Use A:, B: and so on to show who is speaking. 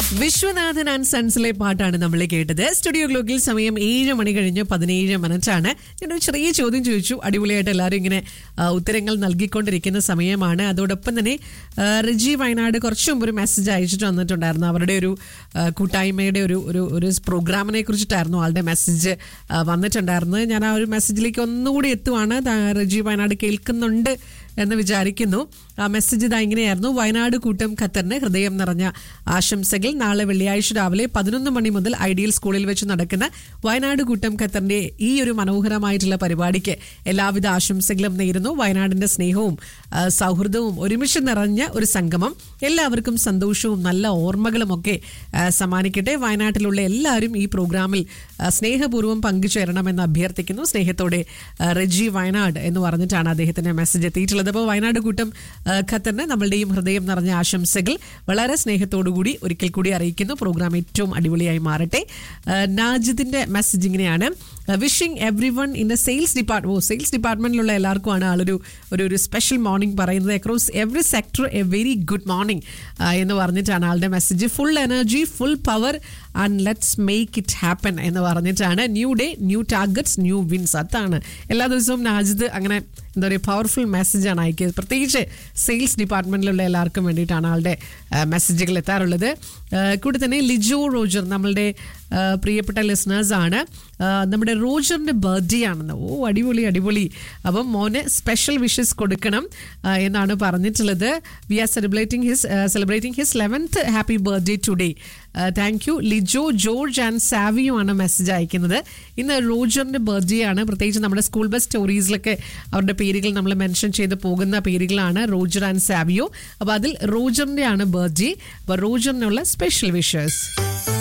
A: Viswanathan and സൺസിലെ പാട്ടാണ് നമ്മൾ കേട്ടത് സ്റ്റുഡിയോ ഗ്ലോക്കിൽ സമയം ഏഴ് മണി കഴിഞ്ഞ് പതിനേഴ് മിനിറ്റാണ് ഞാനൊരു ചെറിയ ചോദ്യം ചോദിച്ചു അടിപൊളിയായിട്ട് എല്ലാവരും ഇങ്ങനെ ആ, ഉത്തരങ്ങൾ നൽകിക്കൊണ്ടിരിക്കുന്ന സമയമാണ് അതോടൊപ്പം തന്നെ ആ, റിജി വയനാട് കുറച്ചു മുമ്പ് ഒരു മെസ്സേജ് അയച്ചിട്ട് വന്നിട്ടുണ്ടായിരുന്നു അവരുടെ ഒരു ആ, കൂട്ടായ്മയുടെ ഒരു ഒരു ഒരു പ്രോഗ്രാമിനെ കുറിച്ചിട്ടായിരുന്നു ആളുടെ മെസ്സേജ് വന്നിട്ടുണ്ടായിരുന്നത് ഞാൻ ആ ഒരു മെസ്സേജിലേക്ക് ഒന്നുകൂടി എത്തുവാണ് ദാ റിജി വയനാട് കേൾക്കുന്നുണ്ട് എന്ന് വിചാരിക്കുന്നു ആ മെസ്സേജ് ഇതാ ഇങ്ങനെയായിരുന്നു വയനാട് കൂട്ടം ഖത്തറിന് ഹൃദയം നിറഞ്ഞ ആശംസകൾ നാളെ വെള്ളിയാഴ്ച രാവിലെ പതിനൊന്ന് മണി മുതൽ ഐഡിയൽ സ്കൂളിൽ വെച്ച് നടക്കുന്ന വയനാട് കൂട്ടം ഖത്തറിന്റെ ഈ ഒരു മനോഹരമായിട്ടുള്ള പരിപാടിക്ക് എല്ലാവിധ ആശംസകളും നേരുന്നു വയനാടിന്റെ സ്നേഹവും ആ, സൗഹൃദവും ഒരുമിച്ച് നിറഞ്ഞ ഒരു സംഗമം എല്ലാവർക്കും സന്തോഷവും നല്ല ഓർമ്മകളും ഒക്കെ ആ, സമ്മാനിക്കട്ടെ വയനാട്ടിലുള്ള എല്ലാവരും ഈ പ്രോഗ്രാമിൽ ആ, സ്നേഹപൂർവ്വം പങ്കുചേരണമെന്ന് അഭ്യർത്ഥിക്കുന്നു സ്നേഹത്തോടെ ആ, റെജി വയനാട് എന്ന് പറഞ്ഞിട്ടാണ് അദ്ദേഹത്തിന്റെ മെസ്സേജ് എത്തിയിട്ടുള്ളത് അപ്പോൾ വയനാട് കൂട്ടം ആ, ഖത്തറിന് നമ്മളുടെയും ഹൃദയം നിറഞ്ഞ ആശംസകൾ വളരെ സ്നേഹത്തോടു കൂടി ഒരിക്കൽ കൂടി അറിയിക്കുന്നു പ്രോഗ്രാം ഏറ്റവും അടിപൊളിയായി മാറട്ടെ ആ, നാജിദിന്റെ മെസ്സേജ് ഇങ്ങനെയാണ് wishing everyone in the sales department ഓ സെയിൽസ് ഡിപ്പാർട്ട്മെന്റിലുള്ള എല്ലാവർക്കുമാണ് ആളൊരു ഒരു ഒരു സ്പെഷ്യൽ മോർണിംഗ് പറയുന്നത് across every sector a very good morning എന്ന് പറഞ്ഞിട്ടാണ് ആളുടെ message full energy full power and let's make it happen എന്ന് പറഞ്ഞിട്ടാണ് new day new targets new wins അതാണ് എല്ലാ ദിവസവും നാജിദ് അങ്ങനെ എന്താ പറയുക പവർഫുൾ മെസ്സേജാണ് അയക്കിയത് പ്രത്യേകിച്ച് സെയിൽസ് ഡിപ്പാർട്ട്മെന്റിലുള്ള എല്ലാവർക്കും വേണ്ടിയിട്ടാണ് ആളുടെ മെസ്സേജുകൾ എത്താറുള്ളത് ആ, കൂടെ തന്നെ ലിജോ റോജർ നമ്മളുടെ ആ, പ്രിയപ്പെട്ട ലിസണേഴ്സ് ആണ് ആ, നമ്മുടെ റോജറിന്റെ ബർത്ത്ഡേ ആണെന്ന് ഓ അടിപൊളി അടിപൊളി അപ്പം മോന് സ്പെഷ്യൽ വിഷസ് കൊടുക്കണം ആ, എന്നാണ് പറഞ്ഞിട്ടുള്ളത് we are celebrating his celebrating his eleventh happy birthday today thank you Lijo George and Savio ആണ് മെസ്സേജ് അയക്കുന്നത് ഇന്ന് റോജറിന്റെ ബർത്ത്ഡേ ആണ് പ്രത്യേകിച്ച് നമ്മുടെ സ്കൂൾ ബസ് സ്റ്റോറീസിലൊക്കെ അവരുടെ പേരുകൾ നമ്മൾ മെൻഷൻ ചെയ്ത് പോകുന്ന പേരുകളാണ് റോജർ ആൻഡ് സാവിയോ അപ്പോൾ അതിൽ റോജറിന്റെ ആണ് ബർത്ത്ഡേ അപ്പോൾ റോജറിനുള്ള സ്പെഷ്യൽ വിഷസ്